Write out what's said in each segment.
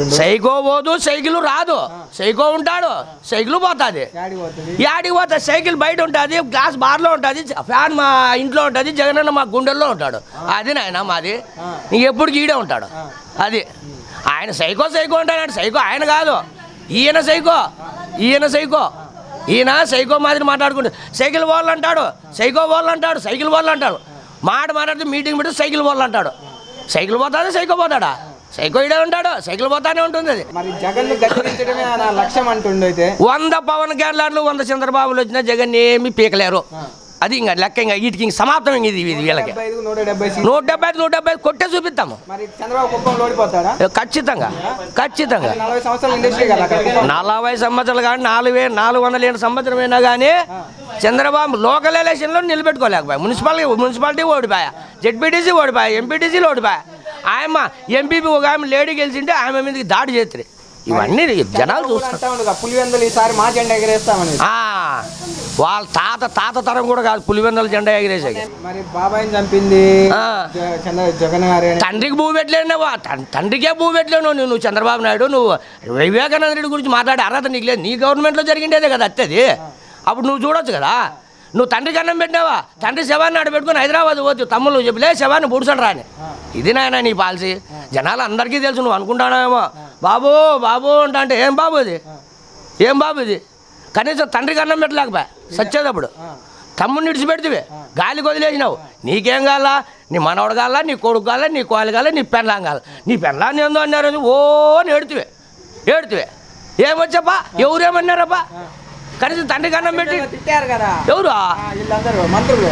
Psycho పోదు cycle రాదు psycho ఉంటాడు సైకిల్ పోతుంది యాడికి పోతుంది యాడికి పోతే సైకిల్ బయట ఉంటుంది గ్లాస్ బార్లో ఉంటుంది ఫ్యాన్ మా ఇంట్లో ఉంటుంది జగనన్న మా గుండెల్లో ఉంటాడు అది నాయన మాది నీకు ఎప్పుడు గీడే ఉంటాడు అది ఆయన సైకో సైకో అంటాడు సైకో ఆయన కాదు ఈయన సైకో ఈయన సైకో ఈయన సైకో మాదిరి మాట్లాడుకుంటు సైకిల్ వాళ్ళు అంటాడు సైకో వాళ్ళు అంటాడు సైకిల్ వాళ్ళు అంటాడు మాట మాట్లాడితే మీటింగ్ పెడితే సైకిల్ వాళ్ళు అంటాడు సైకిల్ పోతాడా సైకో పోతాడా సైకో ఇడే ఉంటాడు సైకిల్ పోతానే ఉంటుంది అది మరి జగన్ గద్దెదించడమే నా లక్ష్యం అంటుండు అయితే వంద పవన్ కళ్యాణ్లు వంద చంద్రబాబులు వచ్చినా జగన్ ఏమి పీకలేరు అది ఇంకా లెక్క ఇంకా వీటికి ఇంక సమాప్తం ఇంక ఇది ఇది వీళ్ళకి డెబ్బై ఐదు నూట డెబ్బై సీట్లు నూట డెబ్బై ఐదు నూట డెబ్బై ఐదు కొట్టే చూపిస్తాము మరి చంద్రబాబు కుప్పం ఓడిపోతాడా ఖచ్చితంగా ఖచ్చితంగా నలభై సంవత్సరాల ఇండస్ట్రీ కదా అక్కడ కుప్పం. నలభై సంవత్సరాలు కానీ నాలుగు వే నాలుగు వందల ఏడు సంవత్సరం అయినా కానీ చంద్రబాబు లోకల్ ఎలక్షన్లో నిలబెట్టుకోలేకపోయా మున్సిపాలిటీ మున్సిపాలిటీ ఓడిపోయా జెడ్పీటీసీ ఓడిపోయా ఎంపీటీసీలు ఓడిపోయా ఆయమ్మ ఎంపీపీ ఒక ఆమె లేడీ గెలిచింటే ఆమె మీదకి దాడి చేస్తారు ఇవన్నీ జనాలు కూడా చూస్తారు అంటా ఉండు పులివెందులు ఈసారి మా జెండా ఎగరేస్తామని ఆ, వాళ్ళ తాత తాత తరం కూడా కాదు పులివెందల జెండా ఎగిరేసాక మరి బాబాయిని చంపింది ఆ. జ- చంద్ర జగన్ గారు అని తండ్రికి భూ పెట్టలేనవా తండ్రికే భూ పెట్టలేను నువ్వు నువ్వు చంద్రబాబు నాయుడు నువ్వు వివేకానంద రెడ్డి గురించి మాట్లాడే అర్హత నీకు లేదు నీ గవర్నమెంట్లో జరిగిండేదే కదా అత్తది అప్పుడు నువ్వు చూడొచ్చు కదా నువ్వు తండ్రికి అన్నం పెట్టినావా తండ్రి శవాన్ని ఆడ పెట్టుకుని హైదరాబాద్ పోతు తమ్ముళ్ళు చెప్పలే శవాన్ని పుడుసని రాని ఇది నాయన నీ పాలసీ జనాలు అందరికీ తెలుసు నువ్వు అనుకుంటానేమో బాబు బాబు అంటా అంటే ఏం బాబు ఇది ఏం బాబు ఇది కనీసం తండ్రికి అన్నం పెట్టలేకపోయా సచ్చేటప్పుడు తమ్ముడిని విడిచిపెడితే గాలికి వదిలేసినావు నీకేం కావాలా నీ మనవడు కావాలా నీ కొడుకు కావాలా నీ కోళ్ళు కావాలా నీ పెళ్ళాం కావాలా నీ పెళ్ళాన్ని ఏందో అన్నారు ఓ ఏడుతువే ఏడుతువే ఏమొచ్చప్పా ఎవరేమన్నారప్పా కనీసం తండ్రికి అన్నం పెట్టి తిట్టారు కదా ఎవరు ఆ, వీళ్ళందరూ మంత్రులు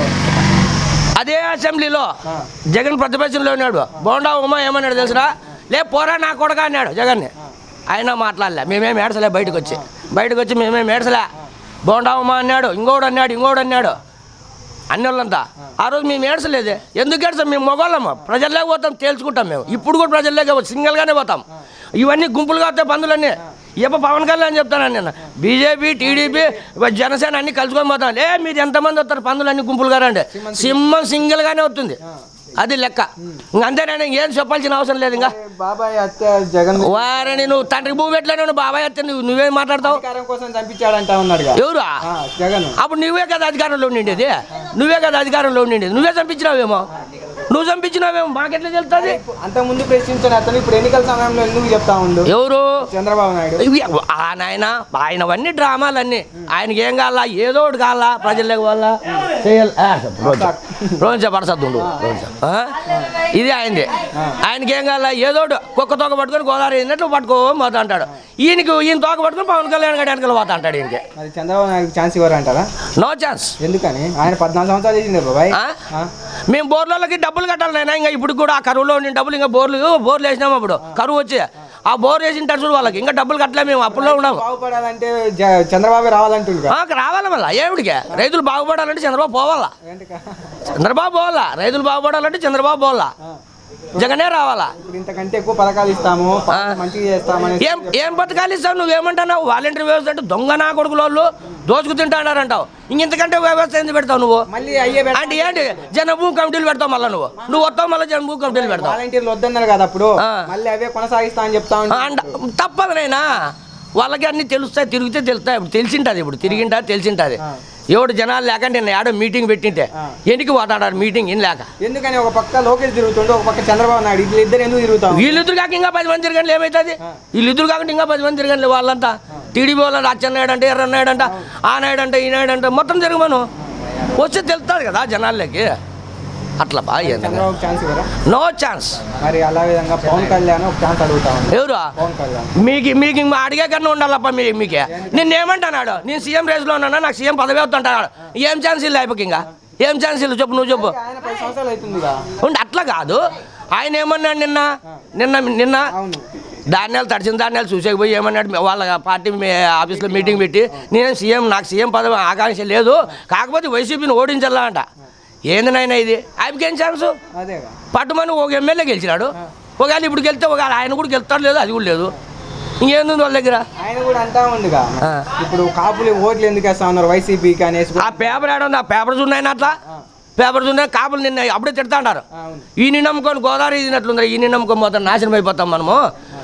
అదే అసెంబ్లీలో ఆ. జగన్ ప్రతిపక్షంలో ఉన్నాడు బోండా ఉమా ఏమన్నాడు తెలుసురా లే పోరా నా కొడక అన్నాడు జగన్ని ఆయన మాట్లాడలే మేమేం ఏడ్చలే బయటకు వచ్చి బయటకు వచ్చి మేమేం ఏడ్చలే బోండా ఉమా అన్నాడు ఇంకోడు అన్నాడు ఇంకోడు అన్నాడు అన్ని వాళ్ళంతా ఆ రోజు మేము ఏడ్చలేదే ఎందుకు ఏడ్చాం మేము మొగోళ్ళము ప్రజల్లోకి పోతాం తేల్చుకుంటాం మేము ఇప్పుడు కూడా ప్రజల్లోకి పో- సింగిల్గానే పోతాం ఇవన్నీ గుంపులుగా వస్తాయి బంధువులన్నీ ఇప్ప పవన్ కళ్యాణ్ చెప్తాను నేను బీజేపీ టీడీపీ జనసేన అన్ని కలుసుకొని పోతాం ఏ మీరు ఎంతమంది వస్తారు పందులు గుంపులుగా రండి సింహం సింగిల్గానే వస్తుంది అది లెక్క ఇంక అంతేనా ఏం చెప్పాల్సిన అవసరం లేదు ఇంకా బాబాయ్ హత్య జగన్ వారిని నువ్వు తండ్రికి భూ పెట్టలేను నువ్వు బాబాయ్ అత్తే నువ్వు నువ్వేం మాట్లాడతావు అధికారం కోసం చంపించాడంటా ఉన్నాడుగా ఎవరు ఆ, జగన్ అప్పుడు నువ్వే కదా అధికారంలో ఉండిండేది నువ్వే కదా అధికారంలో ఉండిండేది నువ్వే చంపించినావేమో నువ్వు చంపించినావేమో మాకెట్లా తెలుస్తుంది అంత ముందు ప్రశ్నించిన అతను ఇప్పుడు ఎన్నికల సమయంలో ఎందుకు చెప్తా ఉండు ఎవరు చంద్రబాబు నాయుడు ఇవి ఆ నాయన ఆయనవన్నీ డ్రామాలన్నీ ఆయనకి ఏం కావాలా ఏదో ఒకటి కావాలా ప్రజలకు వాళ్ళ చేయాలి ఆ, రోజు రోజు పడసద్దు ఇది ఆయనది ఆయనకి ఏం కావాలా ఏదో ఒకటి కుక్క తోక పట్టుకొని గోదావరి వెళ్ళినట్లు పట్టుకో పోతా అంటాడు ఈయనకి ఈయన తోక పట్టుకొని పవన్ కళ్యాణ్ గడి వెనకాల పోతా అంటాడు ఈయనకి మరి చంద్రబాబు నాయుడు ఛాన్స్ ఇవ్వరంటారా నో ఛాన్స్ ఎందుకని ఆయన పద్నాలుగు సంవత్సరాలు చేసిండే బాబాయ్ ఆ? ఆ? మేము బోర్లకి డబ్బులు కట్టాలి నాయనా ఇంకా ఇప్పుడు కూడా ఆ కరువులో ఉండిన డబ్బులు ఇంకా బోర్లు బోర్లు వేసినాము అప్పుడు కరువు వచ్చి ఆ బోర్ వేసిన చూడు వాళ్ళకి ఇంకా డబ్బులు కట్టలే మేము అప్పుల్లో ఉన్నాము బాగుపడాలంటే జ- చంద్రబాబు రావాలంటుండగా ఆ, రావాలి మళ్ళీ ఏమిడికే రైతులు బాగుపడాలంటే చంద్రబాబు పోవాలా ఏంటిక? చంద్రబాబు పోవాలా రైతులు బాగుపడాలంటే చంద్రబాబు పోవాలా జగనే రావాలా ఇప్పుడు ఇంతకంటే ఎక్కువ పథకాలు ఇస్తాము మంచిగా చేస్తామని ఏం ఏం బతకాలి ఇస్తావు నువ్వేమంటున్నావు వాలంటీర్ వ్యవస్థ అంటే దొంగ నా కొడుకుల వాళ్ళు దోచుకు తింటాడారంటావు ఇంకెంతకంటే వ్యవస్థ ఎందుకు పెడతావు నువ్వు మళ్ళీ అయ్యే పెడ- అంటే ఏంటి జనభూ కమిటీలు పెడతావు మళ్ళీ నువ్వు నువ్వు వస్తావు మళ్ళీ జనభూ కమిటీలు పెడతావు వాలంటీర్లు వద్దన్నారు కదా అప్పుడు ఆ. మళ్ళీ అవే కొనసాగిస్తా అని చెప్తా ఉంటా అంట తప్పదు నైనా వాళ్ళకి అన్ని తెలుస్తాయి తిరిగితే తెలుస్తాయి ఇప్పుడు తెలిసింటుంది ఇప్పుడు తిరిగింటా తెలిసింటుంది ఎవడు జనాలు లేకంటే నేను ఏడో మీటింగ్ పెట్టింటే ఎందుకు పోతాడారు మీటింగ్ ఏం లేక ఎందుకని ఒక పక్క లోకేష్ తిరుగుతుండే ఒక పక్క చంద్రబాబు నాయుడు ఇద్దరు ఇద్దరు ఎందుకు తిరుగుతాం వీళ్ళిద్దరు కాక ఇంకా పది మంది తిరగండి ఏమవుతుంది వీళ్ళిద్దరు కాకుండా ఇంకా పది మంది తిరగండి వాళ్ళంతా టీడీపీ వాళ్ళు అచ్చెన్నాయుడు అంటే ఎర్రన్నాయుడు అంట ఆ నాయుడు అంటే ఈ నాయుడు అంటే మొత్తం తిరగమను వస్తే తెలుస్తుంది కదా జనాలకి అట్లా బాగా చంద్రబాబు ఛాన్స్ ఇవ్వరా నో ఛాన్స్ మరి అలా విధంగా పవన్ కళ్యాణ్ ఒక ఛాన్స్ అడుగుతా ఉంది ఎవరు పవన్ కళ్యాణ్ మీకు మీకు ఇంక అడిగే కన్నా ఉండాలప్ప మీ మీకే నేను ఏమంటున్నాడు నేను సీఎం రేస్లో ఉన్నాను నాకు సీఎం పదవి వస్తుంటాడు ఏం ఛాన్స్ ఇల్లు అయిపోయి ఇంకా ఏం ఛాన్స్ ఇల్లు చెప్పు నువ్వు చెప్పు ఆయన పది సంవత్సరాలు అవుతుందిగా ఉండి అట్లా కాదు ఆయన ఏమన్నాడు నిన్న నిన్న నిన్న అవును ధాన్యాలు తడిచిన ధాన్యాలు చూసేకపోయి ఏమన్నాడు వాళ్ళ పార్టీ మీ- ఆఫీస్లో మీటింగ్ పెట్టి నేను సీఎం నాకు సీఎం పదవి ఆకాంక్ష లేదు కాకపోతే వైసీపీని ఓడించాలా అంట ఏంది నాయన ఇది ఆయనకి ఏం ఛాన్సు అదేగా పట్టుమని ఒక ఎమ్మెల్యే గెలిచినాడు ఒకవేళ ఇప్పుడు గెలిస్తే ఒక ఆయన కూడా గెలుస్తాడు లేదు అది కూడా లేదు ఇంకేంది వాళ్ళ దగ్గర ఆయన కూడా అంటా ఉందిగా ఆ. ఇప్పుడు కాపులు ఓట్లు ఎందుకు వేస్తా ఉన్నారు వైసీపీకి అనేసి ఆ పేపర్ ఏడ ఉంది ఆ పేపర్స్ ఉన్నాయి అట్లా పేపర్స్ ఉన్నాయి కాపులు నిన్న అప్పుడే తిడతా అంటారు అవును ఈయన నమ్ముకొని గోదావరి ఇదినట్లుంది ఈయన నమ్ముకొని పోతాం నాశనం అయిపోతాం మనము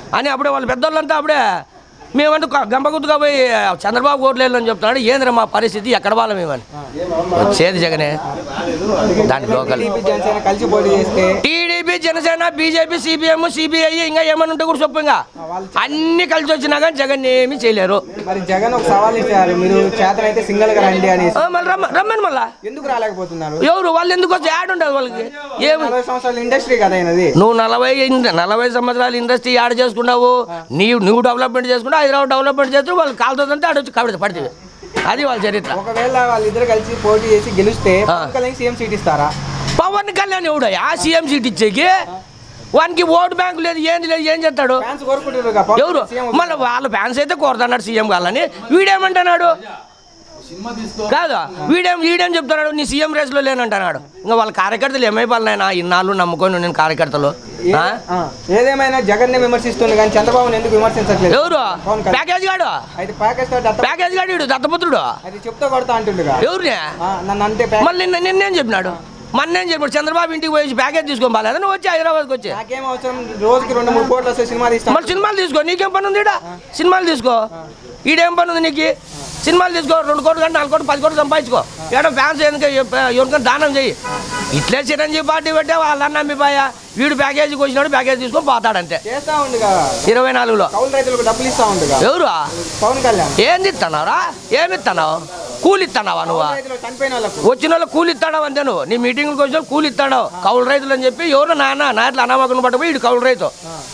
అని అప్పుడే వాళ్ళ పెద్దోళ్ళంతా అప్పుడే మేమంటూ గంపగుద్దుగా పోయి చంద్రబాబు ఓట్లు వేయాలని చెప్తున్నాడు ఏంద్ర మా పరిస్థితి ఎక్కడ వాళ్ళం మేమని వచ్చేది జగనే దాని లోకల్ టీడీపీ జనసేన కలిసి పోటీ చేస్తే TDP Janasena BJP CPM CPI ఇంకా ఏమైనా ఉంటే కూడా చెప్పు ఇంకా వాళ్ళు అన్ని కలిసి వచ్చినా కానీ జగన్ ఏమీ చేయలేరు మరి జగన్ ఒక సవాల్ ఇచ్చారు మీరు చేతనైతే సింగల్ గా రండి అనేసి ఆ, మళ్ళీ రమ్మ రమ్మని మళ్ళా ఎందుకు రాలేకపోతున్నారు ఎవరు వాళ్ళు ఎందుకు వచ్చి యాడ్ ఉండదు వాళ్ళకి ఏమి నలభై సంవత్సరాల ఇండస్ట్రీ కదా అయినది నువ్వు నలభై ఇన్- నలభై సంవత్సరాల ఇండస్ట్రీ యాడ్ చేసుకున్నావు నీ నువ్వు డెవలప్మెంట్ చేసుకున్నావు హైదరాబాద్ డెవలప్మెంట్ చేస్తూ వాళ్ళు కాలుతుందంటే ఆడ వచ్చి కబడి పడుతుంది అది వాళ్ళ చరిత్ర ఒకవేళ వాళ్ళిద్దరు కలిసి పోటీ చేసి గెలిస్తే పవన్ కళ్యాణ్ సీఎం సీట్ ఇస్తారా పవన్ కళ్యాణ్ ఎవడు ఆ సీఎం సీట్ ఇచ్చేకి వానికి ఓటు బ్యాంకు లేదు ఏంది లేదు ఏం చేస్తాడు ఫ్యాన్స్ కోరుకుంటారు కదా, పవన్ ఎవరు సీఎం మళ్ళీ వాళ్ళ ఫ్యాన్స్ అయితే కోరుతున్నాడు సీఎం కావాలని వీడేమంటున్నాడు కాదు వీడేం వీడేం చెప్తున్నాడు నీ సీఎం రేస్లో లేనంటున్నాడు ఇంకా వాళ్ళ కార్యకర్తలు ఏమైపోయినాయన ఇన్నాళ్ళు నమ్ముకొని నేను కార్యకర్తలు ఆ? ఆ, ఏదేమైనా జగన్ ని విమర్శిస్తుంది కానీ చంద్రబాబుని ఎందుకు విమర్శించట్లేదు ఎవరు పవన్ కళ్యాణ్. ప్యాకేజ్ గాడు అయితే ప్యాకేజ్ తో దత్త ప్యాకేజ్ గాడు వీడు దత్తపుత్రుడు అది చెప్తా కొడతా అంటుండగా ఎవరిని ఆ, నన్ను అంతే ప్యాకేజ్ మళ్ళీ నిన్న నిన్నేం చెప్పినాడు మొన్నేం చెప్పాడు చంద్రబాబు ఇంటికి పోయి ప్యాకేజ్ తీసుకోవాలి బాగాలేదా నువ్వు వచ్చి హైదరాబాద్కి వచ్చి నాకేం అవసరం రోజుకి రెండు మూడు కోట్లు వస్తే సినిమా తీస్తాను మళ్ళీ సినిమాలు తీసుకో నీకేం పని ఉంది ఈడ సినిమాలు తీసుకో ఈడేం పని ఉంది నీకు సినిమాలు తీసుకో రెండు కోట్లు కానీ నాలుగు కోట్లు పది కోట్లు సంపాదించుకో ఏడో ఫ్యాన్స్ ఎందుకు ఎవరికైనా దానం చెయ్యి ఇట్లే చిరంజీవి పార్టీ పెట్టే వాళ్ళ అన్న అమ్మిపోయా వీడు ప్యాకేజీకి వచ్చినాడు ప్యాకేజ్ తీసుకొని పోతాడంతే చేస్తా ఉండుగా ఇరవై నాలుగులో కౌలు రైతులకు డబ్బులు ఇస్తా ఉండుగా ఎవరు పవన్ కళ్యాణ్ ఏంది ఇస్తున్నావురా ఏమి ఇస్తున్నావు కూలి ఇస్తున్నావా నువ్వు కౌలు రైతులు చనిపోయిన వాళ్ళకు వచ్చిన వాళ్ళు కూలి ఇస్తాడు అంతే నువ్వు నీ మీటింగ్కి వచ్చిన వాళ్ళు కూలి ఇస్తాడు కౌలు రైతులు అని చెప్పి ఎవరు నాన్న నా ఇట్లా అనామకుని పట్టుకుపోయి ఇటు కౌలు రైతు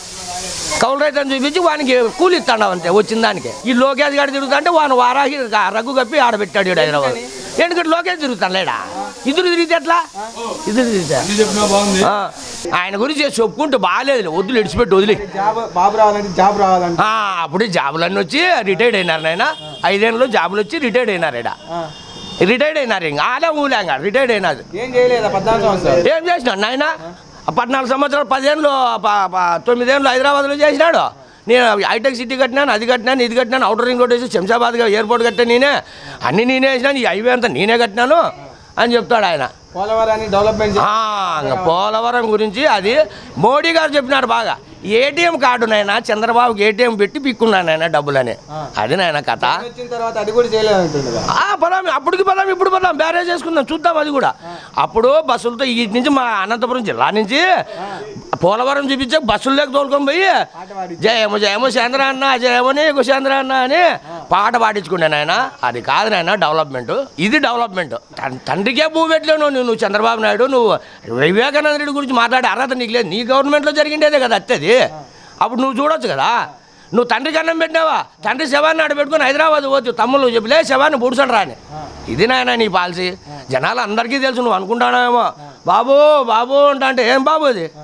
కౌలు రైతు అని చూపించి వానికి కూలి ఇస్తాడు అంతే వచ్చిన దానికి ఈ లోకేష్ గారు తిరుగుతా అంటే వాని వారాకి గా- రగ్గు కప్పి ఆడబెట్టాడు ఈడు హైదరాబాద్ ఎందుకంటే లోకేష్ తిరుగుతాను లేడా ఇద్దరు తిరిగితే ఎట్లా ఇద్దరు తిరిగితే ఆ, ఆయన గురించి చెప్పుకుంటూ బాగాలేదు వద్దులు ఇడిచిపెట్టి వదిలి జాబ్ బాబు రావాలంటే జాబ్ రావాలంటే ఆ, అప్పుడు జాబులన్నీ వచ్చి రిటైర్డ్ అయినారు నాయన ఐదేళ్ళలో జాబులు వచ్చి రిటైర్డ్ అయినారు ఈడ ఆ. రిటైర్డ్ అయినారు ఇంకా ఆలే ఊలేంగా రిటైర్డ్ అయినారు ఏం చేయలేదా పద్నాలుగు సంవత్సరాలు ఏం చేసినాడు నాయన పద్నాలుగు సంవత్సరాలు పదిహేనులు ప- ప- తొమ్మిదేళ్ళు హైదరాబాద్లో చేసినాడు నేను హైటెక్ సిటీ కట్టినాను అది కట్టినాను ఇది కట్టినాను అవుటర్ రింగ్ రోడ్ వేసి శంషాబాద్గా ఎయిర్పోర్ట్ కట్టాను నేనే అన్నీ నేనే వేసినాను ఈ హైవే అంతా నేనే కట్టినాను అని చెప్తాడు ఆయన పోలవరాన్ని డెవలప్మెంట్ ఆ, ఇంకా పోలవరం గురించి అది మోడీ గారు చెప్పినారు బాగా ఏటీఎం కార్డు నాయన చంద్రబాబుకి ఏటీఎం పెట్టి పిక్కున్నాను నాయన డబ్బులని అది నాయన కథ వచ్చిన తర్వాత అది కూడా చేయలేదంటుండగా ఆ పదాం అప్పటికి పదాం ఇప్పుడు పదాం బ్యారేజ్ చేసుకుందాం చూద్దాం అది కూడా అప్పుడు బస్సులతో ఈ నుంచి మా అనంతపురం జిల్లా నుంచి పోలవరం చూపించే బస్సుల్లోకి తోలుకొని పోయి పాట పాడి జయము జయము చంద్ర అన్న జయమని కుశేంద్ర అన్న అని పాట పాడించుకునే నాయన అది కాదు నాయన డెవలప్మెంట్ ఇది డెవలప్మెంట్ తన్- తండ్రికే భూమి పెట్టలేవు నువ్వు నువ్వు చంద్రబాబు నాయుడు నువ్వు వివేకానంద రెడ్డి గురించి మాట్లాడే అర్హత నీకు లేదు నీ గవర్నమెంట్లో జరిగిండేదే కదా అత్తది అప్పుడు నువ్వు చూడొచ్చు కదా నువ్వు తండ్రికి అన్నం పెట్టినావా తండ్రి శవాన్ని ఆడ పెట్టుకుని హైదరాబాద్ పోతు తమ్ముళ్ళు చెప్పలే శవాన్ని పుడుసండి రాని ఇది నాయన నీ పాలసీ జనాలు అందరికీ తెలుసు నువ్వు అనుకుంటానేమో బాబు బాబు అంటా అంటే ఏం బాబు అది